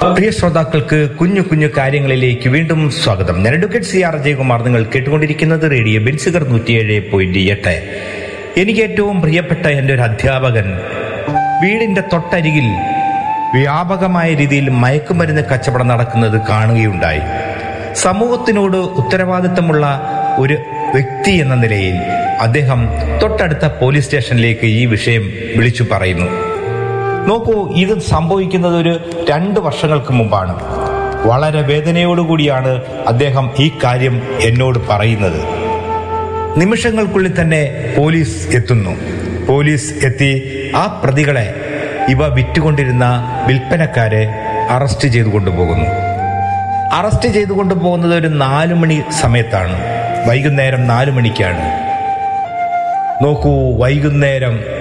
പ്രിയ ശ്രോതാക്കൾക്ക് കുഞ്ഞു കുഞ്ഞു കാര്യങ്ങളിലേക്ക് വീണ്ടും സ്വാഗതം ഞാൻ അഡ്വക്കേറ്റ് സി ആർ ജയകുമാർ നിങ്ങൾ കേട്ടുകൊണ്ടിരിക്കുന്നത് റേഡിയോ ബെൻസുകർ നൂറ്റിയേഴ് പോയിന്റ് എട്ട് എനിക്ക് ഏറ്റവും പ്രിയപ്പെട്ട എൻ്റെ ഒരു അധ്യാപകൻ വീടിന്റെ തൊട്ടരികിൽ വ്യാപകമായ രീതിയിൽ മയക്കുമരുന്ന് കച്ചവടം നടക്കുന്നത് കാണുകയുണ്ടായി സമൂഹത്തിനോട് ഉത്തരവാദിത്തമുള്ള ഒരു വ്യക്തി എന്ന നിലയിൽ അദ്ദേഹം തൊട്ടടുത്ത പോലീസ് സ്റ്റേഷനിലേക്ക് ഈ വിഷയം വിളിച്ചു പറയുന്നു നോക്കൂ ഇത് സംഭവിക്കുന്നത് ഒരു രണ്ട് വർഷങ്ങൾക്ക് മുമ്പാണ് വളരെ വേദനയോടുകൂടിയാണ് അദ്ദേഹം ഈ കാര്യം എന്നോട് പറയുന്നത് നിമിഷങ്ങൾക്കുള്ളിൽ തന്നെ പോലീസ് എത്തുന്നു പോലീസ് എത്തി ആ പ്രതികളെ ഇവ വിറ്റുകൊണ്ടിരുന്ന വിൽപ്പനക്കാരെ അറസ്റ്റ് ചെയ്തു കൊണ്ടുപോകുന്നു അറസ്റ്റ് ചെയ്തു കൊണ്ടുപോകുന്നത് ഒരു നാലു മണി സമയത്താണ് വൈകുന്നേരം നാലു മണിക്കാണ് നോക്കൂ വൈകുന്നേരം